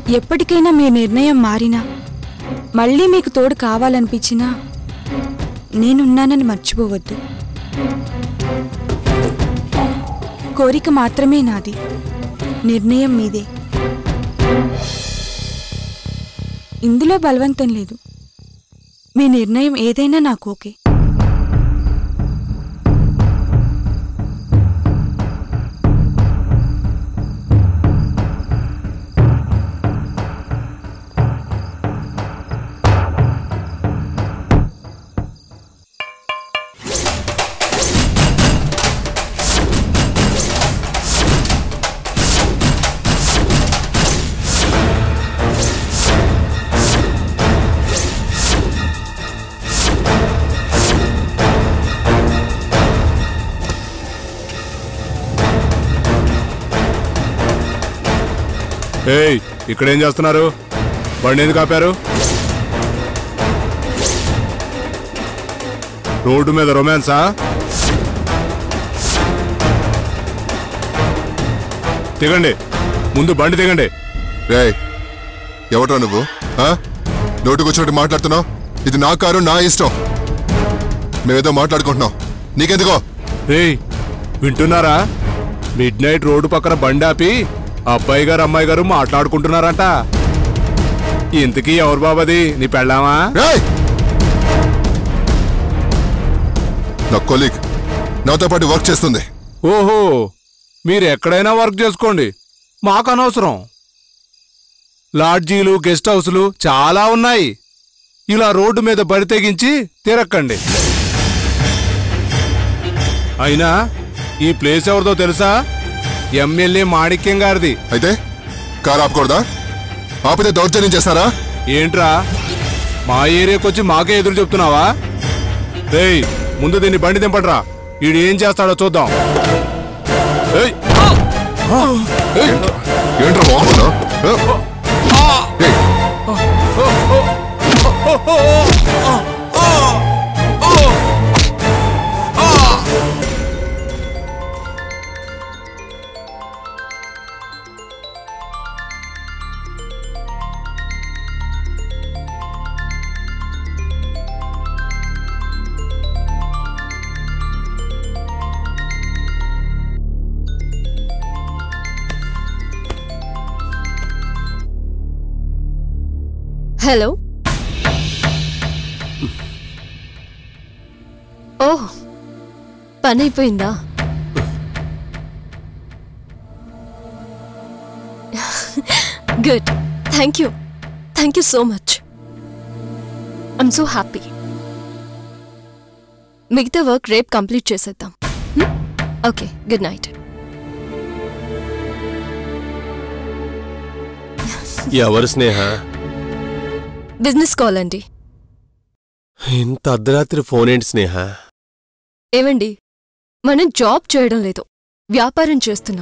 ఎప్పటికైనా మీ నిర్ణయం మారినా మళ్ళీ మీకు తోడు కావాలనిపించినా నేనున్నానని మర్చిపోవద్దు కోరిక మాత్రమే నాది నిర్ణయం మీదే ఇందులో బలవంతం లేదు మీ నిర్ణయం ఏదైనా నాకు ఓకే ఏయ్ ఇక్కడేం చేస్తున్నారు బండి ఎందుకు ఆపారు రోడ్డు మీద రొమాన్సా దిగండి ముందు బండి దిగండి రేయ్ ఎవట్రా నువ్వు ఆ? నోటుకొచ్చినట్టు మాట్లాడుతున్నావు ఇది నా కారు నా ఇష్టం మేమేదో మాట్లాడుకుంటున్నాం నీకెందుకో రేయ్ వింటున్నారా మిడ్ నైట్ రోడ్డు పక్కన బండి ఆపి అబ్బాయి గారు అమ్మాయి గారు మాట్లాడుకుంటున్నారంట ఇంతకీ ఎవరు బాబది నీ పెళ్ళామా రేయ్ నా కొలీగ్ నాతో పాటు వర్క్ చేస్తుంది ఓహో మీరు ఎక్కడైనా వర్క్ చేసుకోండి మాకు అనవసరం లాడ్జీలు గెస్ట్ హౌస్లు చాలా ఉన్నాయి ఇలా రోడ్డు మీద బరి తెగించి తిరక్కండి అయినా ఈ ప్లేస్ ఎవరిదో తెలుసా ఎమ్మెల్యే మాణిక్యం గారిది అయితే కారు ఆపకూడదా ఆపితే దౌర్జన్యం చేస్తారా ఏంట్రా మా ఏరియాకి వచ్చి మాకే ఎదురు చెప్తున్నావా రేయ్ ముందు దీన్ని బండి దింపట్రా వీడు ఏం చేస్తాడో చూద్దాం ఏయ్ ఏంట్రా ఏంట్రా బాగుందా హలో ఓహ్ పని అయిపోయిందా good thank you thank you so much I'm so happy మిగతా వర్క్ రేపు కంప్లీట్ చేసేద్దాం ఓకే గుడ్ నైట్ ఎవరు స్నేహ బిజినెస్ కాల్ అండి ఇంత అర్ధరాత్రి ఫోన్ ఏంటి స్నేహ ఏమండి మనం జాబ్ చేయడం లేదు వ్యాపారం చేస్తున్నాం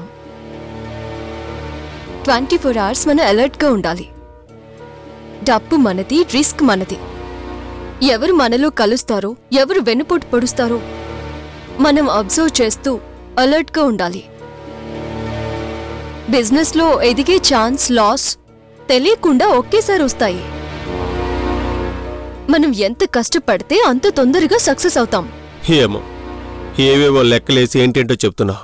ట్వంటీ ఫోర్ అవర్స్ మనం అలర్ట్గా ఉండాలి డబ్బు మనది రిస్క్ మనది ఎవరు మనలో కలుస్తారో ఎవరు వెన్నుపోటు పొడుస్తారో మనం అబ్జర్వ్ చేస్తూ అలర్ట్గా ఉండాలి బిజినెస్లో ఎదిగే ఛాన్స్ లాస్ తెలియకుండా ఒకేసారి వస్తాయి మనం ఎంత కష్టపడితే అంత తొందరగా సక్సెస్ అవుతాం ఏమో ఏవేవో లెక్కలేసి ఏంటేంటో చెప్తున్నావు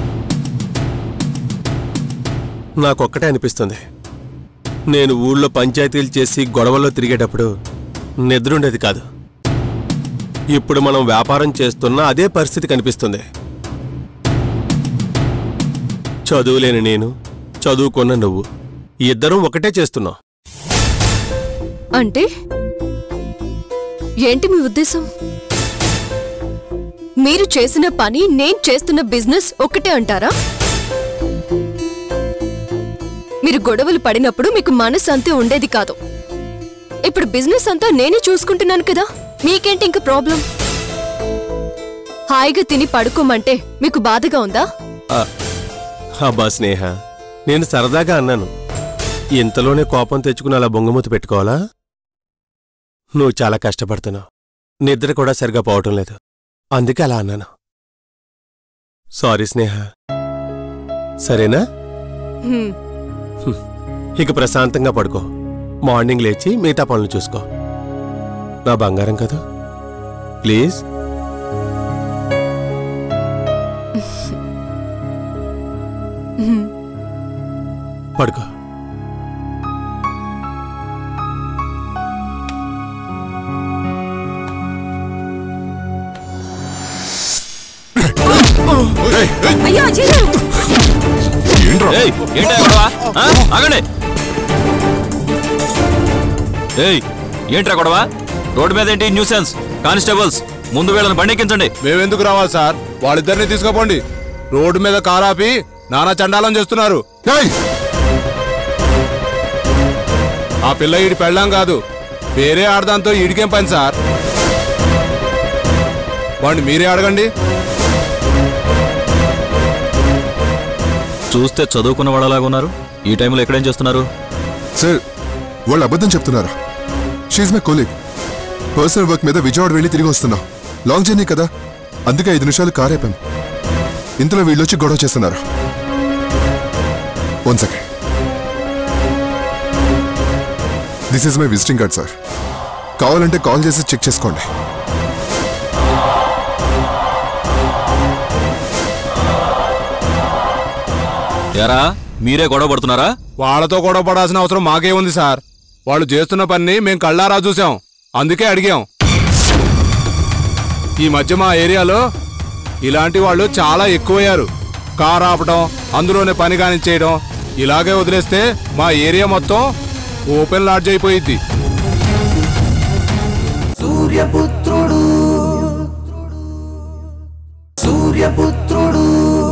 నాకొక్కటే అనిపిస్తుంది నేను ఊళ్ళో పంచాయతీలు చేసి గొడవల్లో తిరిగేటప్పుడు నిద్రుండేది కాదు ఇప్పుడు మనం వ్యాపారం చేస్తున్నా అదే పరిస్థితి కనిపిస్తుంది చదువులేని నేను చదువుకున్న నువ్వు ఇద్దరం ఒకటే చేస్తున్నాం అంటే ఏంటి మీ ఉద్దేశం మీరు చేసిన పని నేను చేస్తున్న బిజినెస్ ఒకటే అంటారా మీరు గొడవలు పడినప్పుడు మీకు మనసు అంతే ఉండేది కాదు ఇప్పుడు బిజినెస్ అంతా నేనే చూసుకుంటున్నాను కదా మీకేంటి ఇంక ప్రాబ్లం హాయిగా తిని పడుకోమంటే మీకు బాధగా ఉందా ఆ, అబ్బా స్నేహ నేను సరదాగా అన్నాను ఇంతలోనే కోపం తెచ్చుకుని అలా బొంగమూతి పెట్టుకోవాలా నువ్వు చాలా కష్టపడుతున్నావు నిద్ర కూడా సరిగా పోవటం లేదు అందుకే అలా అన్నాను సారీ స్నేహ సరేనా హ్మ్, ఇక ప్రశాంతంగా పడుకో మార్నింగ్ లేచి మిగతా పనులు చూసుకో నా బంగారం కదా ప్లీజ్ పడుకో ఏయ్, ఏయ్, అయ్యో అజయ్ గారు ఏంట్రా ఏయ్ ఏంటా గొడవ ఆ? ఆగండి ఏయ్ ఏంట్రా గొడవ రోడ్డు మీద ఏంటి న్యూసెన్స్ కానిస్టేబుల్స్ ముందు వీళ్ళని బండెక్కించండి మేమెందుకు రావాలి సార్ వాళ్ళిద్దరిని తీసుకుపోండి రోడ్డు మీద కారాపి నానా చండాలం చేస్తున్నారు ఏయ్, ఆ పిల్ల ఈడి పెళ్ళాం కాదు వేరే ఆడదాంతో ఈడికేం పని సార్ వాడిని మీరే అడగండి చూస్తే చదువుకున్న వాళ్ళలాగా ఉన్నారు ఈ టైంలో ఎక్కడేం చేస్తున్నారు సార్ వాళ్ళు అబద్ధం చెప్తున్నారా she's my colleague personal work మీద విజయవాడ వెళ్ళి తిరిగి వస్తున్నా లాంగ్ జర్నీ కదా అందుకే ఐదు నిమిషాలు కార్ అయిపోయాం ఇంతలో వీళ్ళొచ్చి గొడవ చేస్తున్నారు one second this is my visiting card sir కావాలంటే కాల్ చేసి చెక్ చేసుకోండి ఎరా మీరే గొడవ పడుతున్నారా వాళ్ళతో గొడవ పడాల్సిన అవసరం మాకే ఉంది సార్ వాళ్ళు చేస్తున్న పని మేం కళ్ళారా చూసాం అందుకే అడిగాం ఈ మధ్య మా ఏరియాలో ఇలాంటి వాళ్ళు చాలా ఎక్కువయ్యారు కార్ ఆపటం అందులోనే పని కానిచ్చేయడం ఇలాగే వదిలేస్తే మా ఏరియా మొత్తం ఓపెన్ లాడ్జ్ అయిపోయిద్ది సూర్యపుత్రుడు సూర్యపుత్రుడు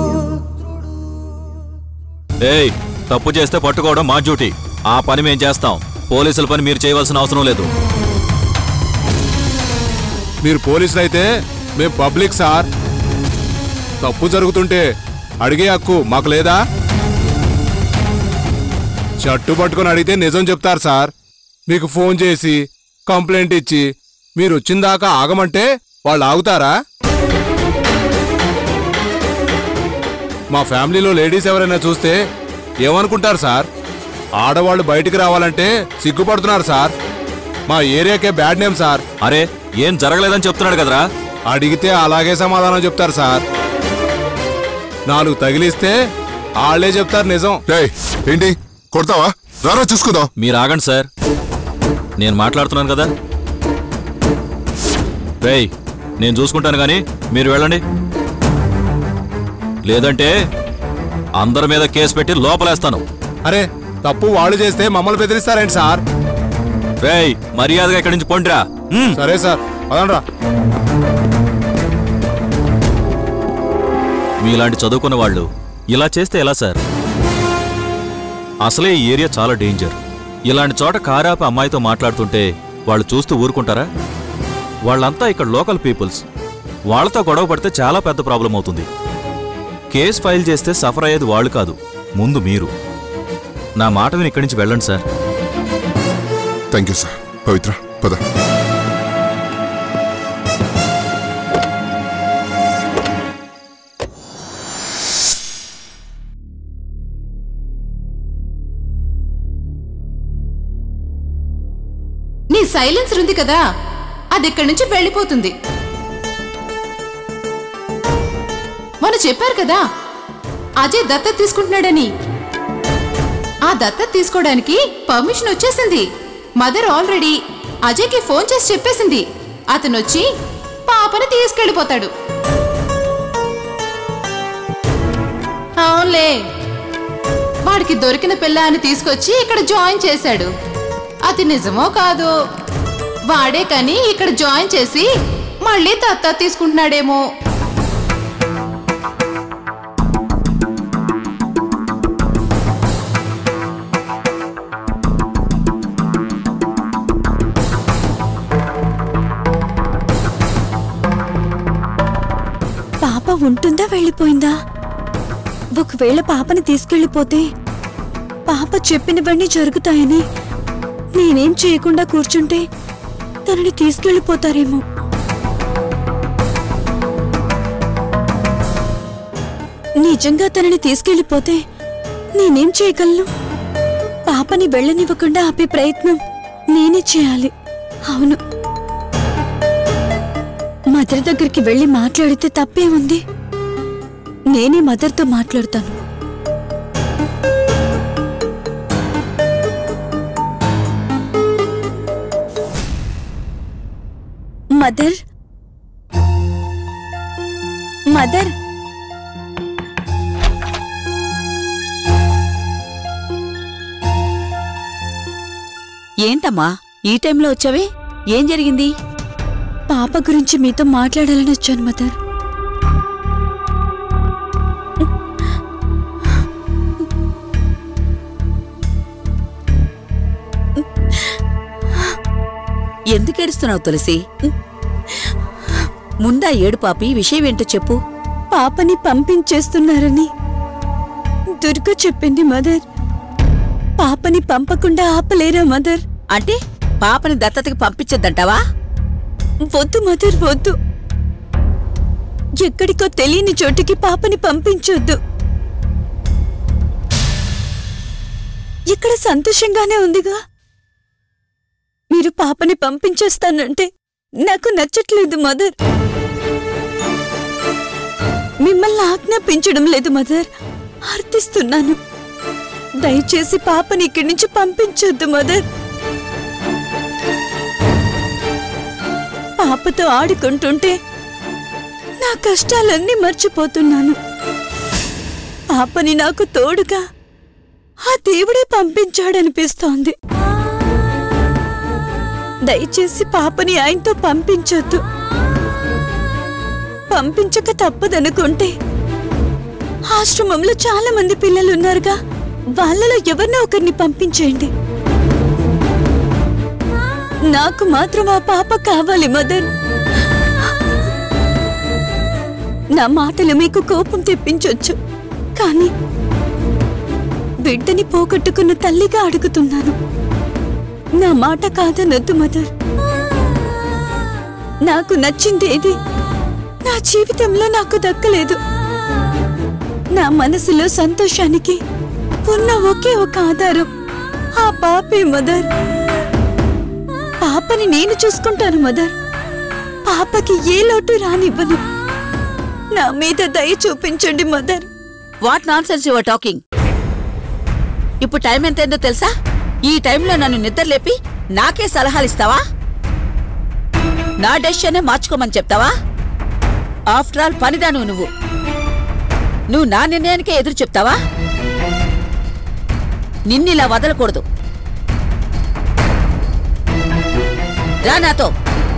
ఏయ్ తప్పు చేస్తే పట్టుకోవడం మా డ్యూటీ ఆ పని మేం చేస్తాం పోలీసుల పని మీరు చేయవలసిన అవసరం లేదు మీరు పోలీసులు అయితే మేము పబ్లిక్ సార్ తప్పు జరుగుతుంటే అడిగే హక్కు మాకు లేదా షట్టు పట్టుకొని అడిగితే నిజం చెప్తారు సార్ మీకు ఫోన్ చేసి కంప్లైంట్ ఇచ్చి మీరు వచ్చిందాకా ఆగమంటే వాళ్ళు ఆగుతారా మా ఫ్యామిలీలో లేడీస్ ఎవరైనా చూస్తే ఏమనుకుంటారు సార్ ఆడవాళ్ళు బయటికి రావాలంటే సిగ్గుపడుతున్నారు సార్ మా ఏరియాకే బ్యాడ్ నేమ్ సార్ అరే ఏం జరగలేదని చెప్తున్నాడు కదరా అడిగితే అలాగే సమాధానం చెప్తారు సార్ నాలుగు తగిలిస్తే వాళ్ళే చెప్తారు నిజం ఏయ్, ఏంటి కొడతావా రారా చూసుకుందాం మీరు ఆగండి సార్ నేను మాట్లాడుతున్నాను కదా రేయ్ నేను చూసుకుంటాను కానీ మీరు వెళ్ళండి లేదంటే అందరి మీద కేసు పెట్టి లోపలేస్తాను అరే తప్పు వాళ్ళు చేస్తే మమ్మల్ని బెదిరిస్తారేంటి సార్ రేయ్ మర్యాదగా ఇక్కడి నుంచి పొండిరా ఉమ్. సరే సార్ పదండ్రా మీలాంటి చదువుకున్న వాళ్ళు ఇలా చేస్తే ఎలా సార్ అసలే ఈ ఏరియా చాలా డేంజర్ ఇలాంటి చోట కారాపి అమ్మాయితో మాట్లాడుతుంటే వాళ్ళు చూస్తూ ఊరుకుంటారా వాళ్ళంతా ఇక్కడ లోకల్ పీపుల్స్ వాళ్ళతో గొడవ పడితే చాలా పెద్ద ప్రాబ్లం అవుతుంది కేస్ ఫైల్ చేస్తే సఫర్ అయ్యేది వాళ్ళు కాదు ముందు మీరు నా మాట విని ఇక్కడి నుంచి వెళ్ళండి sir thank you sir Pavitra పద నీ సైలెన్సర్ ఉంది కదా అది ఇక్కడి నుంచి వెళ్ళిపోతుంది మొన్న చెప్పారు కదా అజయ్ దత్తత తీసుకుంటున్నాడని ఆ దత్తత తీసుకోవడానికి పర్మిషన్ వచ్చేసింది మదర్ ఆల్రెడీ అజయ్కి ఫోన్ చేసి చెప్పేసింది అతను వచ్చి పాపని తీసుకెళ్ళిపోతాడు అవునులే వాడికి దొరికిన పిల్లాన్ని తీసుకొచ్చి ఇక్కడ జాయిన్ చేశాడు అది నిజమో కాదో వాడే కానీ ఇక్కడ జాయిన్ చేసి మళ్ళీ దత్తా తీసుకుంటున్నాడేమో పాప ఉంటుందా వెళ్ళిపోయిందా ఒకవేళ పాపని తీసుకెళ్ళిపోతే పాప చెప్పినవన్నీ జరుగుతాయని నేనేం చేయకుండా కూర్చుంటే తనని తీసుకెళ్ళిపోతారేమో నిజంగా తనని తీసుకెళ్ళిపోతే నేనేం చేయగలను పాపని వెళ్ళనివ్వకుండా ఆపే ప్రయత్నం నేనే చేయాలి అవును మదర్ దగ్గరికి వెళ్ళి మాట్లాడితే తప్పేముంది నేనే మదర్తో మాట్లాడతాను మదర్ మదర్ ఏంటమ్మా ఈ టైంలో వచ్చావే ఏం జరిగింది పాప గురించి మీతో మాట్లాడాలని వచ్చాను మదర్ ఎందుకు ఏడుస్తున్నావు తులసి ముందా ఏడు పాపి విషయం ఏంటో చెప్పు పాపని పంపించేస్తున్నారని దుర్గ చెప్పింది మదర్ పాపని పంపకుండా ఆపలేరా మదర్ అంటే పాపని దత్తతకి పంపించద్దంటావా వద్దు మదర్ వద్దు ఎక్కడికో తెలియని చోటికి పాపని పంపించొద్దు ఇక్కడ సంతోషంగానే ఉందిగా మీరు పాపని పంపించేస్తానంటే నాకు నచ్చట్లేదు మదర్ మిమ్మల్ని ఆజ్ఞాపించడం లేదు మదర్ అర్థిస్తున్నాను దయచేసి పాపని ఇక్కడి నుంచి పంపించొద్దు మదర్ పాపతో ఆడుకుంటుంటే నా కష్టాలన్నీ మర్చిపోతున్నాను పాపని నాకు తోడుగా ఆ దేవుడే పంపించాడనిపిస్తోంది దయచేసి పాపని ఆయనతో పంపించొద్దు పంపించక తప్పదనుకుంటే ఆశ్రమంలో చాలా మంది పిల్లలున్నారుగా వాళ్ళలో ఎవరినో ఒకరిని పంపించేయండి నాకు మాత్రం ఆ పాప కావాలి మదర్ నా మాటలు మీకు కోపం తెప్పించొచ్చు కానీ బిడ్డని పోగొట్టుకున్న తల్లిగా అడుగుతున్నాను నా మాట కాదనొద్దు మదర్ నాకు నచ్చింది ఏది నా జీవితంలో నాకు దక్కలేదు నా మనసులో సంతోషానికి ఉన్న ఒకే ఒక ఆధారం ఆ పాపే మదర్ పాపని నేను చూసుకుంటాను మదర్ పాపకి ఏ లోటు రానివ్వను నా మీద దయ చూపించండి mother what nonsense your talking ఇప్పుడు టైం ఎంతైందో తెలుసా ఈ టైంలో నన్ను నిద్రలేపి నాకే సలహాలు ఇస్తావా నా డెసిషనే మార్చుకోమని చెప్తావా ఆఫ్టర్ ఆల్ పనిదాను నువ్వు నువ్వు నా నిర్ణయానికే ఎదురు చెప్తావా నిన్నిలా వదలకూడదు రా నాతో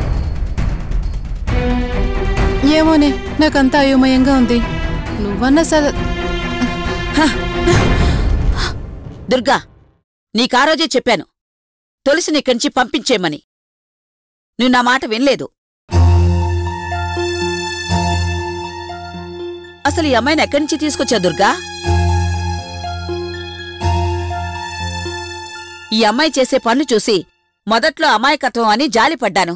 ఏమోనే నాకంతా అయోమయంగా ఉంది నువ్వన్నా సరే దుర్గా నీకా రోజే చెప్పాను తులసిని ఇక్కడి నుంచి పంపించేయమని నువ్వు నా మాట వినలేదు అసలు ఈ అమ్మాయిని ఎక్కడి నుంచి తీసుకొచ్చా దుర్గా ఈ అమ్మాయి చేసే పనులు చూసి మొదట్లో అమాయకత్వం అని జాలిపడ్డాను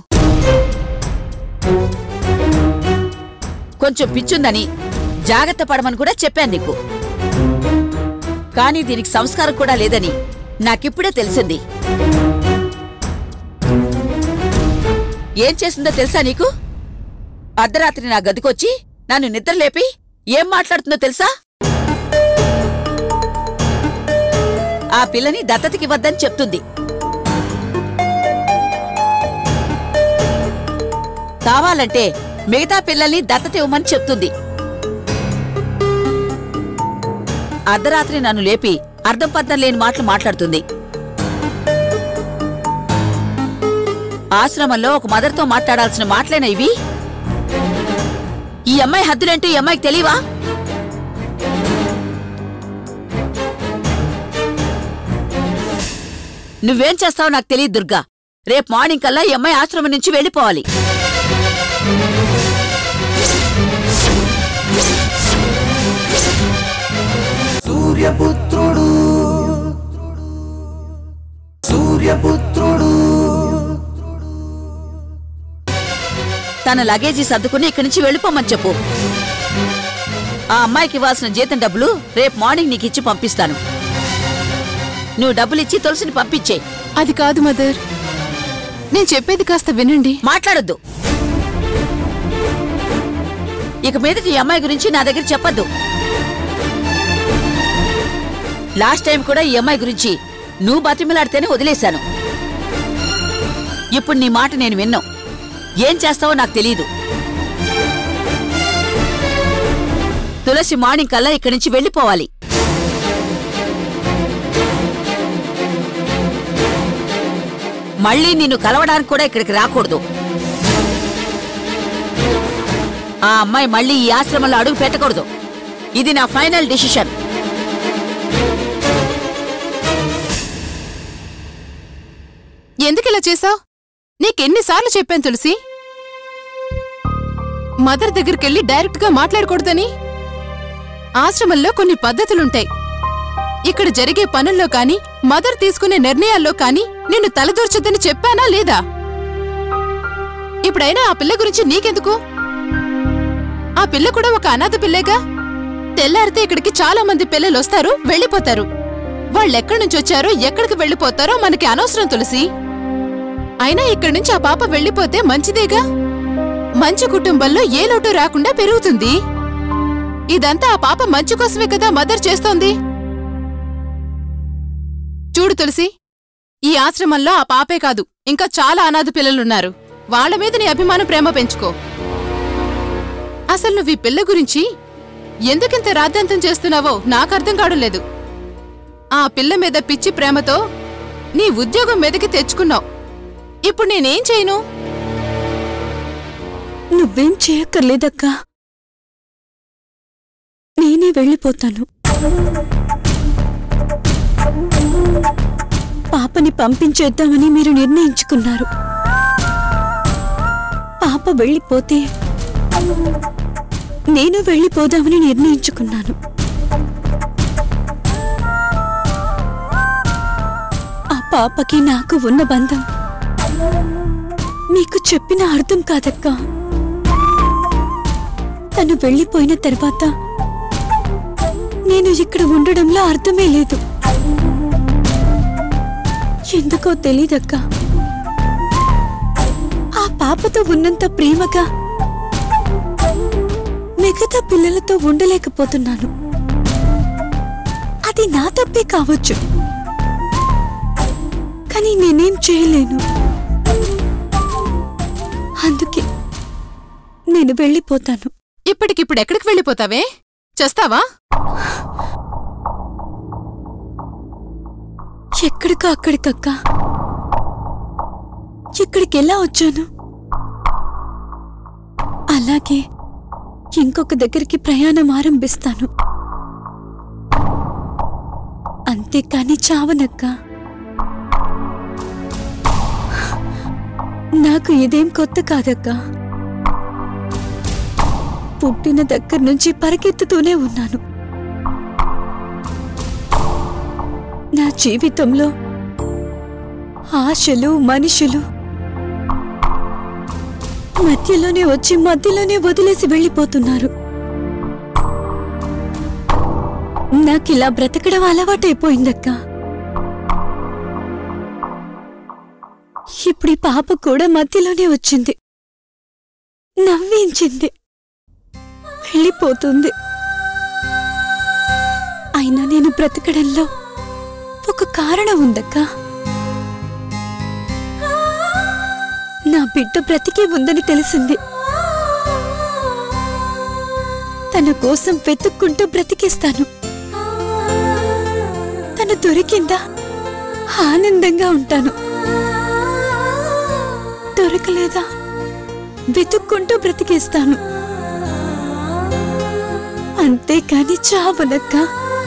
కొంచెం పిచ్చుందని జాగ్రత్త పడమని కూడా చెప్పాను నీకు కానీ దీనికి సంస్కారం కూడా లేదని నాకిప్పుడే తెలిసింది ఏం చేసిందో తెలుసా నీకు అర్ధరాత్రి నా గదికొచ్చి నన్ను నిద్రలేపి ఏం మాట్లాడుతుందో తెలుసా ఆ పిల్లని దత్తతకి వద్దని చెప్తుంది కావాలంటే మిగతా పిల్లల్ని దత్తత ఇవ్వమని చెప్తుంది అర్ధరాత్రి నన్ను లేపి అర్థం పర్థం లేని మాటలు మాట్లాడుతుంది ఆశ్రమంలో ఒక మదర్తో మాట్లాడాల్సిన మాటలేనా ఇవి ఈ అమ్మాయి హద్దులంటే ఈ అమ్మాయికి తెలియవా నువ్వేం చేస్తావో నాకు తెలియదు దుర్గా రేపు మార్నింగ్ కల్లా ఈ అమ్మాయి ఆశ్రమం నుంచి వెళ్ళిపోవాలి సూర్యపుత్రుడు సూర్యపుత్రుడు తన లగేజీ సర్దుకుని ఇక్కడి నుంచి వెళ్ళిపోమని చెప్పు ఆ అమ్మాయికి ఇవ్వాల్సిన జీతం డబ్బులు రేపు మార్నింగ్ నీకు ఇచ్చి పంపిస్తాను నువ్వు డబ్బులిచ్చి తులసిని పంపించే అది కాదు మదర్ నేను చెప్పేది కాస్త వినండి మాట్లాడొద్దు ఇక మీదటి ఈ అమ్మాయి గురించి నా దగ్గర చెప్పద్దు లాస్ట్ టైం కూడా ఈ అమ్మాయి గురించి నువ్వు బతిమిలాడితేనే వదిలేశాను ఇప్పుడు నీ మాట నేను విన్నాం ఏం చేస్తావో నాకు తెలియదు తులసి మార్నింగ్ కల్లా ఇక్కడి నుంచి వెళ్ళిపోవాలి మళ్ళీ నిన్ను కలవడానికి కూడా ఇక్కడికి రాకూడదు ఆ అమ్మాయి మళ్ళీ ఈ ఆశ్రమంలో అడుగు పెట్టకూడదు ఇది నా ఫైనల్ డిసిషన్ ఎందుకు ఇలా చేసావు నీకెన్నిసార్లు చెప్పాను తులసి మదర్ దగ్గరికెళ్ళి డైరెక్ట్ గా మాట్లాడకూడదని ఆశ్రమంలో కొన్ని పద్ధతులుంటాయి ఇక్కడ జరిగే పనుల్లో కాని మదర్ తీసుకునే నిర్ణయాల్లో కాని నిన్ను తలదూర్చొద్దని చెప్పానా లేదా ఇప్పుడైనా ఆ పిల్ల గురించి నీకెందుకు ఆ పిల్ల కూడా ఒక అనాథ పిల్లేగా తెల్లారితే ఇక్కడికి చాలా మంది పిల్లలు వస్తారు వెళ్ళిపోతారు వాళ్ళెక్కడి నుంచి వచ్చారో ఎక్కడికి వెళ్ళిపోతారో మనకి అనవసరం తులసి అయినా ఇక్కడి నుంచి ఆ పాప వెళ్ళిపోతే మంచిదేగా మంచి కుటుంబంలో ఏ లోటు రాకుండా పెరుగుతుంది ఇదంతా ఆ పాప మంచి కోసమే కదా మదర్ చేస్తోంది చూడు తులసి ఈ ఆశ్రమంలో ఆ పాపే కాదు ఇంకా చాలా అనాథ పిల్లలున్నారు వాళ్ళ మీద నీ అభిమానం ప్రేమ పెంచుకో అసలు నువ్వు ఈ పిల్ల గురించి ఎందుకింత రాద్ధాంతం చేస్తున్నావో నాకు అర్థం కావడం లేదు ఆ పిల్ల మీద పిచ్చి ప్రేమతో నీ ఉద్యోగం మీదకి తెచ్చుకున్నావు ఇప్పుడు నేనేం చేయను నువ్వేం చేయక్కర్లేదక్కా నేనే వెళ్ళిపోతాను పాపని పంపించేద్దామని మీరు నిర్ణయించుకున్నారు పాప వెళ్ళిపోతే నేను వెళ్ళిపోదామని నిర్ణయించుకున్నాను ఆ పాపకి నాకు ఉన్న బంధం మీకు చెప్పిన అర్థం కాదక్కా తను వెళ్ళిపోయిన తర్వాత నేను ఇక్కడ ఉండడంలో అర్థమే లేదు ఎందుకో తెలీదక్క ఆ పాపతో ఉన్నంత ప్రేమగా మిగతా పిల్లలతో ఉండలేకపోతున్నాను అది నా తప్పే కావచ్చు కానీ నేనేం చేయలేను అందుకే నేను వెళ్ళిపోతాను ఇప్పటికిప్పుడు ఎక్కడికి వెళ్ళిపోతావే చేస్తావా ఎక్కడికో అక్కడికక్క ఇక్కడికి ఎలా వచ్చాను అలాగే ఇంకొక దగ్గరికి ప్రయాణం ఆరంభిస్తాను అంతేకాని చావనక్క నాకు ఇదేం కొత్త కాదక్కా పుట్టిన దగ్గర నుంచి పరిగెత్తుతూనే ఉన్నాను నా జీవితంలో ఆశలు మనుషులు మధ్యలోనే వచ్చి మధ్యలోనే వదిలేసి వెళ్ళిపోతున్నారు నాకిలా బ్రతకడం అలవాటైపోయిందక్క ఇప్పుడు ఈ పాప కూడా మధ్యలోనే వచ్చింది నవ్వించింది వెళ్ళిపోతుంది అయినా నేను బ్రతకడంలో ఒక కారణం ఉందక్కా నా బిడ్డ బ్రతికే ఉందని తెలిసింది తన కోసం వెతుక్కుంటూ బ్రతికేస్తాను తను దొరికిందా ఆనందంగా ఉంటాను దొరకలేదా వెతుక్కుంటూ బ్రతికేస్తాను అంతేకాని చావనక్క